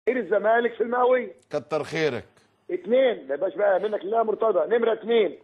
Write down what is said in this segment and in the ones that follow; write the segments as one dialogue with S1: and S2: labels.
S1: جماهير الزمالك في المئويه
S2: كتر خيرك
S1: اثنين ما يبقاش بقى منك لا مرتضى نمره اثنين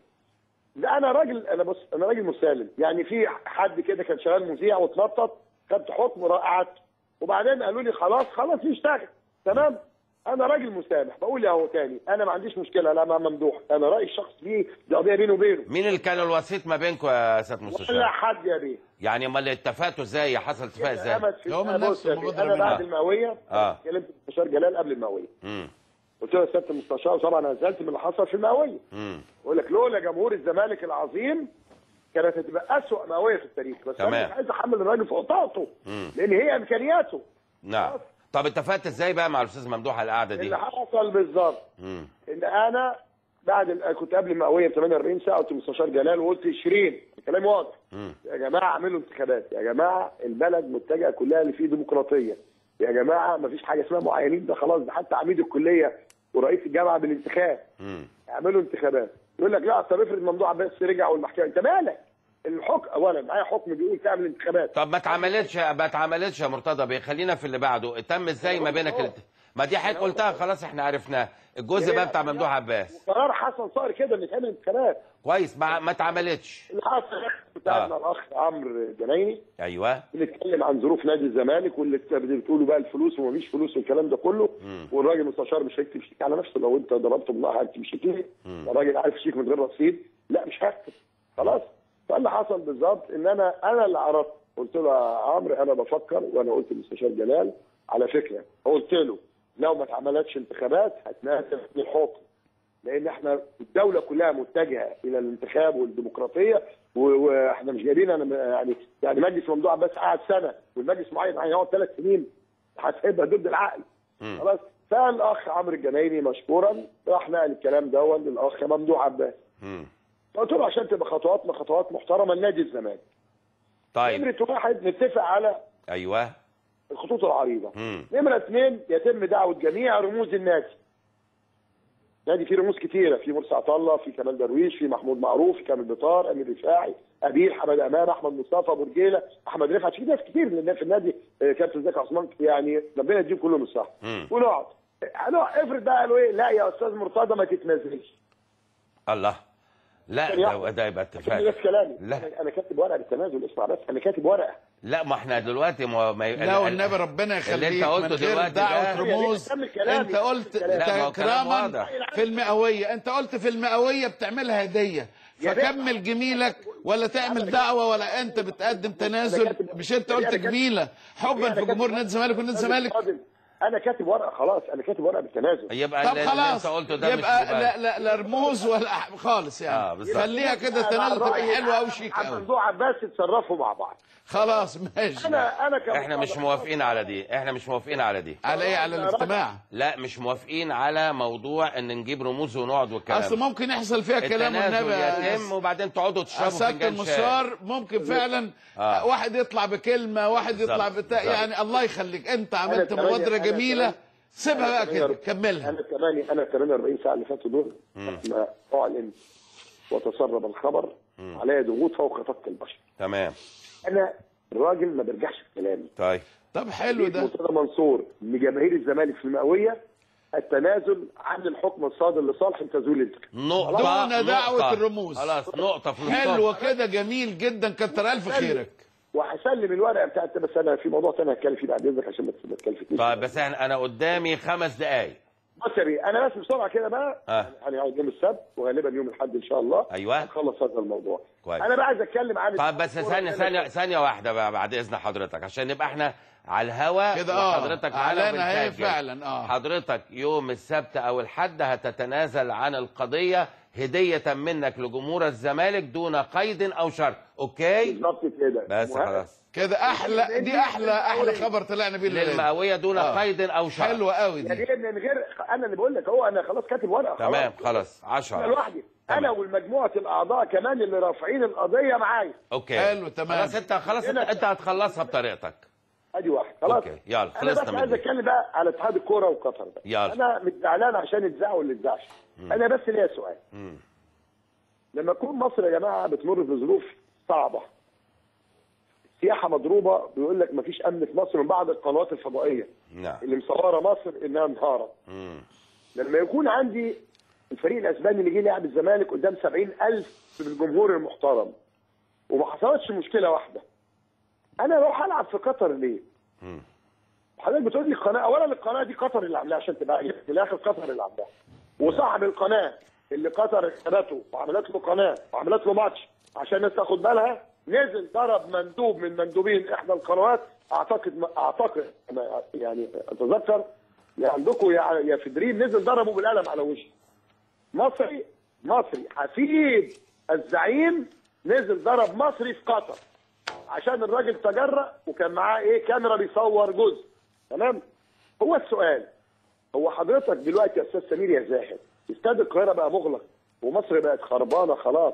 S1: لا انا راجل انا بص انا راجل مسالم يعني في حد كده كان شغال مذيع واتنطط خدت حكم قعدت وبعدين قالوا لي خلاص خلاص يشتغل تمام انا راجل مسامح بقول اهو تاني انا ما عنديش مشكله لا مع ممدوح انا رايي الشخص فيه دي قضيه بيني وبينه
S3: مين اللي كان الوسيط ما بينكم يا سياده
S1: ولا
S3: مستشار
S1: حد يا بيه
S3: يعني امال اتفقتوا ازاي حصل اتفاق ازاي
S1: أمد في-
S2: هو من
S1: أنا بص
S2: نفسه
S1: يا بيه،
S2: مبادرة
S1: انا
S2: منه.
S1: بعد
S3: آه.
S1: المئويه
S3: آه.
S1: كلمت المستشار جلال قبل المئويه
S3: امم
S1: قلت له يا سياده المستشار طبعا انا نزلت من اللي حصل في المئويه
S3: امم
S1: بقول لك لولا جمهور الزمالك العظيم كانت هتبقى اسوء مئويه في التاريخ بس
S3: تمام.
S1: انا مش عايز احمل الراجل فوق طاقته
S3: مم.
S1: لان هي امكانياته
S3: نعم طب اتفقت ازاي بقى مع الاستاذ ممدوح على القعده دي
S1: اللي حصل بالظبط
S3: امم
S1: ان انا بعد ال- كنت قبل المئويه ب 48 ساعه قلت للمستشار جلال وقلت 20 كلام واضح
S3: مم.
S1: يا جماعه اعملوا انتخابات يا جماعه البلد متجهه كلها اللي فيه ديمقراطيه يا جماعه ما فيش حاجه اسمها معينين ده خلاص ده حتى عميد الكليه ورئيس الجامعه بالانتخاب
S3: امم
S1: اعملوا انتخابات يقول لك لا طب افرض ممدوح عباس رجع والمحكمه انت مالك الحكم اولا معايا حكم بيقول تعمل انتخابات
S3: طب ما اتعملتش ما اتعملتش يا مرتضى بيه خلينا في اللي بعده تم ازاي ما بينك الات... ما دي حضرتك قلتها خلاص احنا عرفناه الجزء بقى بتاع ممدوح عباس
S1: قرار حسن صار كده ان تعمل انتخابات
S3: كويس ما ما اتعملتش
S1: اللي حصل بتاعنا
S3: آه.
S1: الاخ عمرو جنايني
S3: ايوه
S1: بنتكلم عن ظروف نادي الزمالك واللي بت- بتقولوا بقى الفلوس ومفيش فلوس والكلام ده كله والراجل المستشار مش هيكتب شيك على نفسه لو انت ضربته بالله هيكتب شيك ليه؟ الراجل عارف شيك من غير رصيد لا مش هكتب خلاص فاللي حصل بالظبط ان انا انا اللي عرضت قلت له يا عمرو انا بفكر وانا قلت للمستشار جلال على فكره قلت له لو ما اتعملتش انتخابات هتنازل في الحكم لان احنا الدوله كلها متجهه الى الانتخاب والديمقراطيه و- واحنا مش جايبين انا يعني يعني مجلس ممدوح بس قعد سنه والمجلس معين هيقعد ثلاث سنين هتبقى ضد العقل
S3: مم.
S1: خلاص فالاخ عمرو الجنايني مشكورا راح نقل الكلام دون للاخ ممدوح عباس
S3: امم
S1: قلت له عشان تبقى خطواتنا خطوات محترمه لنادي الزمالك
S3: طيب
S1: نمره واحد نتفق على
S3: ايوه
S1: الخطوط العريضه
S3: مم.
S1: نمره اثنين يتم دعوه جميع رموز النادي نادي فيه رموز كتيره في مرسي عطا الله في كمال درويش في محمود معروف في كامل بطار امير رفاعي ابيل حمد امان احمد مصطفى ابو رجيله احمد رفعت في ناس كتير من الناس في النادي آه، كابتن زكي عثمان يعني ربنا يديهم كلهم الصح
S3: مم.
S1: ونقعد هنقعد افرض بقى قالوا ايه لا يا استاذ مرتضى ما تتنازلش
S3: الله لا
S1: ثانية
S3: ده,
S1: واحدة.
S3: ده يبقى اتفاق
S1: نفس كلامي
S3: لا.
S1: أنا- انا كاتب ورقه بالتنازل اسمع بس انا كاتب ورقه
S3: لا ما احنا دلوقتي ما, ما
S2: لا والنبي ربنا
S3: اللي
S2: يخليك
S3: انت قلته
S2: من غير
S3: دلوقتي
S2: دعوة
S3: ده-
S2: رموز
S1: كمل كلامي،
S2: انت قلت
S1: كمل كلامي.
S3: لا، ما هو كلام
S2: كراما
S3: واضح.
S2: في المئوية انت قلت في المئوية بتعملها هدية
S1: يا بيه.
S2: فكمل جميلك ولا تعمل دعوة ولا انت بتقدم تنازل مش انت قلت جميلة حبا في جمهور نادي الزمالك ونادي الزمالك
S1: انا كاتب ورقه خلاص انا كاتب ورقه بالتنازل
S3: يبقى
S2: طب
S3: اللي اللي
S2: خلاص
S3: انت قلته ده
S2: يبقى
S3: مش
S2: لا لا لا رموز ولا أح- خالص
S3: آه،
S2: يعني
S3: بالظبط.
S2: خليها كده تنازل تبقى حلوه قوي شيك قوي
S1: ممدوح عباس يتصرفوا مع بعض
S2: خلاص ماشي
S1: انا انا كم
S3: احنا مش موافقين على دي احنا مش موافقين على دي
S2: على ايه على الاجتماع
S3: لا مش موافقين على موضوع ان نجيب رموز ونقعد والكلام
S2: اصل ممكن يحصل فيها كلام
S3: التنازل
S2: والنبي
S3: يتم وبعدين تقعدوا تشربوا
S2: سيادة
S3: فنجان شاي
S2: المستشار ممكن فعلا
S3: آه.
S2: واحد يطلع بكلمة واحد يطلع
S3: بالظبط،
S2: بتاع
S3: بالظبط.
S2: يعني الله يخليك انت عملت
S1: كمان-
S2: مبادرة
S1: أنا
S2: جميلة
S1: كمان-
S2: سيبها بقى
S1: أنا
S2: كده
S1: كمان-
S2: كملها
S1: انا كمان انا 48 ساعه اللي فاتوا دول ما اعلن وتسرب الخبر علي ضغوط فوق طاقه البشر
S3: تمام
S1: انا الراجل ما برجعش في كلامي
S3: طيب
S2: طب حلو ده
S1: مرتضى منصور لجماهير الزمالك في المئويه التنازل عن الحكم الصادر لصالح تزويل الانتخاب
S3: نقطة
S2: دون دعوة
S3: نقطة.
S2: الرموز.
S3: خلاص نقطة في الصف.
S2: حلو كده جميل جدا كتر الف خيرك
S1: وهسلم الورقه بتاعت بس انا في موضوع ثاني هتكلم فيه بعد اذنك عشان ما ما تكلفتنيش
S3: طيب بس احنا انا قدامي خمس دقايق
S1: بص يا بيه انا بس بسرعه كده بقى
S3: آه.
S1: هنقعد يوم السبت وغالبا يوم الاحد ان شاء الله
S3: أيوة.
S1: نخلص هذا الموضوع
S3: كويس.
S1: انا بقى عايز اتكلم عن
S3: طيب بس ثانية ثانية ثانية واحدة بقى بعد إذن حضرتك عشان نبقى احنا على الهوا
S2: كده اه.
S3: وحضرتك معانا
S2: أعلانها هي
S3: وبنسجل.
S2: فعلا، اه.
S3: حضرتك يوم السبت أو الحد هتتنازل عن القضية هدية منك لجمهور الزمالك دون قيد أو شرط أوكي
S1: بالظبط كده
S3: بس
S1: مهم.
S3: خلاص
S2: كده احلى دي احلى احلى خبر طلعنا بيه الليلة دي.
S3: للمئوية دون
S2: آه.
S3: قيد أو شرط
S2: حلوة قوي
S1: يا
S2: دي
S1: بيه من غير انا اللي بقول لك هو انا خلاص كاتب ورقه
S3: تمام
S1: خلاص
S3: خلاص
S1: انا
S3: عشرة
S1: لوحدي
S3: تمام.
S1: انا والمجموعه الاعضاء كمان اللي رافعين القضيه معايا
S3: أوكي
S2: حلو، تمام.
S3: خلاص أنت خلاص أنت,
S1: هنا-
S3: انت هتخلصها بطريقتك
S1: ادي واحد خلاص
S3: أوكي، يلا،
S1: انا
S3: خلصنا
S1: بس
S3: من
S1: عايز
S3: دي.
S1: اتكلم بقى على اتحاد الكوره وقطر ده
S3: يلا.
S1: انا مش زعلان عشان يتذاع واللي يتذاعش انا بس ليا سؤال
S3: مم.
S1: لما تكون مصر يا جماعه بتمر بظروف صعبه سياحه مضروبه بيقول لك مفيش امن في مصر من بعض القنوات الفضائيه
S3: نعم
S1: اللي مصوره مصر انها انهارت
S3: مم.
S1: لما يكون عندي الفريق الاسباني اللي جه لعب الزمالك قدام 70000 من الجمهور المحترم وما حصلتش مشكله واحده انا اروح العب في قطر ليه؟
S3: مم.
S1: حضرتك بتقول لي القناه اولا القناه دي قطر اللي عاملاها عشان تبقى عارف، في الاخر قطر اللي عاملاها وصاحب القناه اللي قطر اشترته وعملت له قناه وعملت له ماتش عشان الناس تاخد بالها نزل ضرب مندوب من مندوبين احدى القنوات اعتقد اعتقد أنا يعني اتذكر يا عندكم يا يا فدرين نزل ضربه بالقلم على وشه مصري مصري حفيد الزعيم نزل ضرب مصري في قطر عشان الراجل تجرأ وكان معاه ايه كاميرا بيصور جزء تمام هو السؤال هو حضرتك دلوقتي يا استاذ سمير يا زاهد استاد القاهره بقى مغلق ومصر بقت خربانه خلاص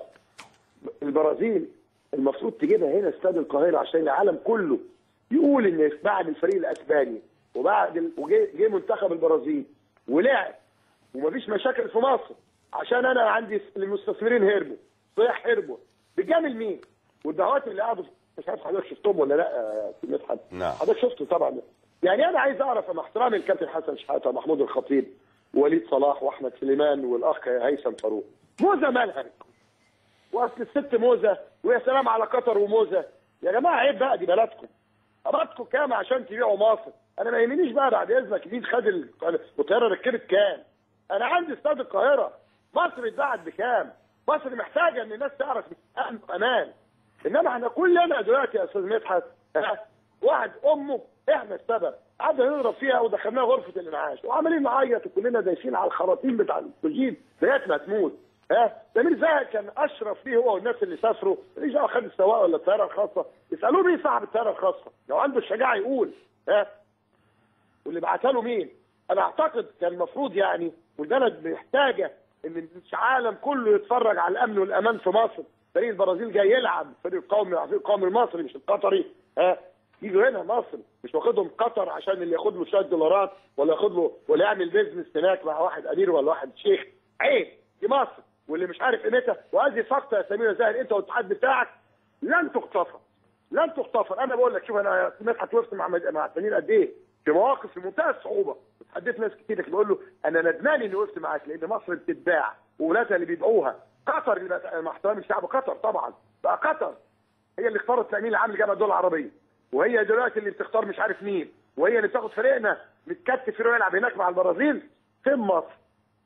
S1: البرازيل المفروض تجيبها هنا استاد القاهره عشان العالم كله يقول ان بعد الفريق الاسباني وبعد ال- وجه جه منتخب البرازيل ولعب ومفيش مشاكل في مصر عشان انا عندي المستثمرين هربوا صيح هربوا بتجامل مين؟ والدعوات اللي قعدوا مش عارف حضرتك شفتهم ولا لا يا سيدي مدحت
S3: نعم.
S1: حضرتك شفته طبعا يعني انا عايز اعرف مع احترامي الكابتن حسن شحاته ومحمود الخطيب ووليد صلاح واحمد سليمان والاخ هيثم فاروق موزه مالها واصل الست موزه ويا سلام على قطر وموزه يا جماعه عيب بقى دي بلدكم قبضكم كام عشان تبيعوا مصر انا ما يهمنيش بقى بعد اذنك مين خد ال- الطياره ركبت كام انا عندي استاد القاهره مصر اتباعت بكام مصر محتاجه ان الناس تعرف امن وامان انما احنا كلنا دلوقتي يا استاذ مدحت ها، واحد امه احنا السبب قعدنا نضرب فيها ودخلناها غرفه الانعاش وعمالين نعيط وكلنا دايسين على الخراطيم بتاع الاكسجين لغايه ما تموت ها سمير زاهد كان اشرف ليه هو والناس اللي سافروا اللي جاوا خد السواق ولا الطياره الخاصه يسالوه مين صاحب الطياره الخاصه لو عنده الشجاعه يقول ها واللي بعتها له مين؟ انا اعتقد كان المفروض يعني والبلد محتاجه ان العالم كله يتفرج على الامن والامان في مصر، فريق البرازيل جاي يلعب فريق القومي فريق القومي المصري مش القطري ها يجوا هنا مصر مش واخدهم قطر عشان اللي ياخد له شويه دولارات ولا ياخد له ولا يعمل بيزنس هناك مع واحد امير ولا واحد شيخ عيب دي مصر واللي مش عارف قيمتها وهذه سقطه يا سمير زاهر انت والاتحاد بتاعك لن تغتفر لن تغتفر انا بقول لك شوف انا مدحت وقفت مع مع سمير قد ايه في مواقف في منتهى الصعوبه اتحديت ناس كتير لكن بقول له انا ندمان اني وقفت معاك لان مصر بتتباع واولادها اللي بيبيعوها قطر اللي بقت- مع احترامي الشعب قطر طبعا بقى قطر هي اللي اختارت التامين العام لجامعه الدول العربيه وهي دلوقتي اللي بتختار مش عارف مين وهي اللي بتاخد فريقنا متكتف يروح يلعب هناك مع البرازيل فين مصر؟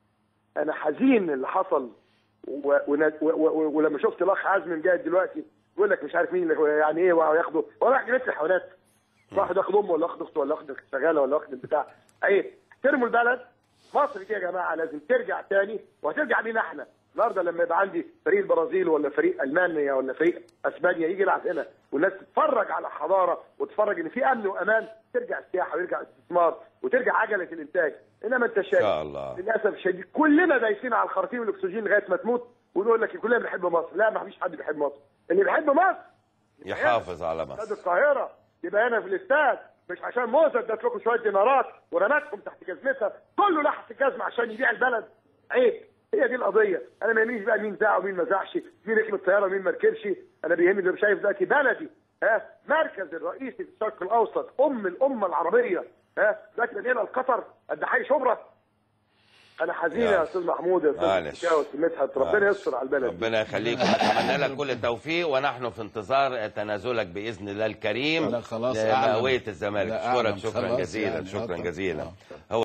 S1: انا حزين اللي حصل و... ون- و... و... ولما شفت الاخ عزمي جاي دلوقتي يقول لك مش عارف مين اللي يعني ايه وياخده ولا راح جنيه الحيوانات واحد ياخد امه ولا ياخد اخته ولا ياخد شغاله ولا ياخد البتاع ايه احترموا البلد مصر دي يا جماعه لازم ترجع تاني وهترجع بينا احنا النهارده لما يبقى عندي فريق البرازيل ولا فريق المانيا ولا فريق اسبانيا يجي يلعب هنا والناس تتفرج على حضاره وتتفرج ان في امن وامان ترجع السياحه ويرجع الاستثمار وترجع عجله الانتاج انما انت شايف
S3: شاء الله.
S1: للاسف الشديد كلنا دايسين على الخراطيم الاكسجين لغايه ما تموت ونقول لك كلنا بنحب مصر لا ما فيش حد بيحب مصر اللي بيحب مصر
S3: يحافظ على
S1: استاد
S3: مصر
S1: القاهره يبقى هنا في الاستاد مش عشان موزه ادت لكم شويه دينارات ورمتكم تحت جزمتها كله لحس الجزمه عشان يبيع البلد عيب هي دي القضيه انا ما يهمنيش بقى مين زاع ومين ما زعش مين ركب الطياره ومين ما ركبش انا بيهمني اللي شايف دلوقتي بلدي ها مركز الرئيسي في الشرق الاوسط ام الامه العربيه ها دلوقتي مدينه القطر قد حي شبرا انا حزين
S3: يا
S1: يا استاذ محمود يا استاذ
S3: معلش.
S1: يا استاذ مدحت ربنا
S3: معلش.
S1: يستر على البلد
S3: ربنا يخليك ونتمنى لك كل التوفيق ونحن في انتظار تنازلك باذن الله الكريم
S2: لا خلاص
S3: لمئويه
S2: أعلم.
S3: الزمالك
S2: لا
S3: اشكرك
S2: أعلم
S3: شكرا
S2: خلاص
S3: جزيلا
S2: يعني.
S3: شكرا
S2: آه،
S3: جزيلا
S2: آه.
S3: هو